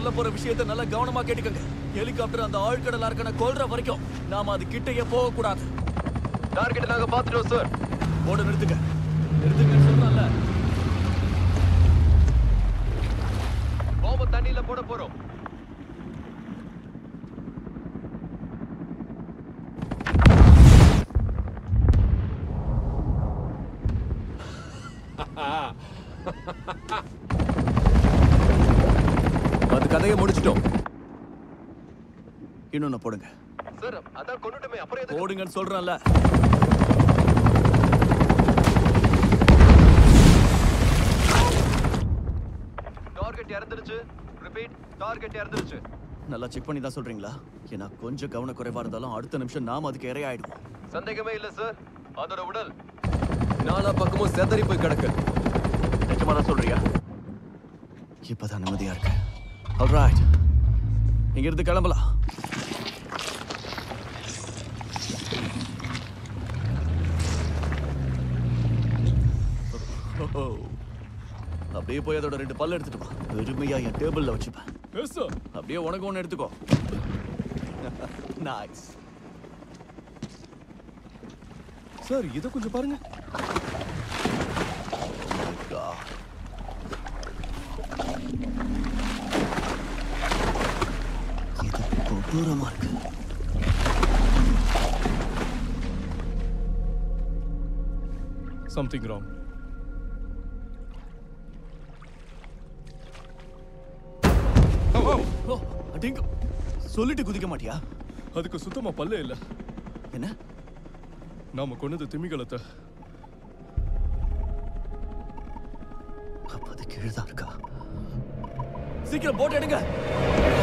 சொல்ல போற விஷயத்தை நல்லா கவனமா கேட்டுக்கங்க ஹெலிகாப்டர் அந்த ஆழ்கடல் அரக்கனை கொல்ற வரைக்கும் நாம அது கிட்டயே போக கூடாது டார்கெட் நாங்க பாத்துட்டோம் சார் போட நிறுத்துங்க நிறுத்துங்க சொல்றல பாம்ப தண்ணியில போட போறோம் அது கதையை முடிச்சிட்டோம் இன்னொன்னு போடுங்க சார் அதான் கொண்டுட்டுமே அப்புறம் எதுக்கு போடுங்கன்னு சொல்றேன்ல டார்கெட் இறந்துருச்சு ரிப்பீட் டார்கெட் இறந்துருச்சு நல்லா செக் பண்ணி தான் சொல்றீங்களா ஏன்னா கொஞ்சம் கவனக்குறைவா இருந்தாலும் அடுத்த நிமிஷம் நாம அதுக்கு இரையாயிடுவோம் சந்தேகமே இல்ல சார் அதோட உடல் நாலா பக்கமும் செதறி போய் கிடக்கு நிஜமா தான் சொல்றியா இப்பதான் நிம்மதியா இருக்கு ஆல்ரைட் இங்க இருந்து கிளம்பலாம் ஓஹோ. அப்படியே போய் அதோட ரெண்டு பல்ல எடுத்துட்டு வா பெருமையா என் டேபிள்ல வச்சுப்பேன் அப்படியே உனக்கு ஒண்ணு எடுத்துக்கோ நைஸ் சார் இதை கொஞ்சம் பாருங்க இது கொடூரமா இருக்கு சம்திங் ராங் ஓ அடிங்க சொல்லிட்டு குதிக்க மாட்டியா அதுக்கு சுத்தமா பல்லே இல்ல என்ன நாம கொண்டது திமிங்கலத்தை அப்ப அது கீழே தான் இருக்கா சீக்கிரம் போட்டு எடுங்க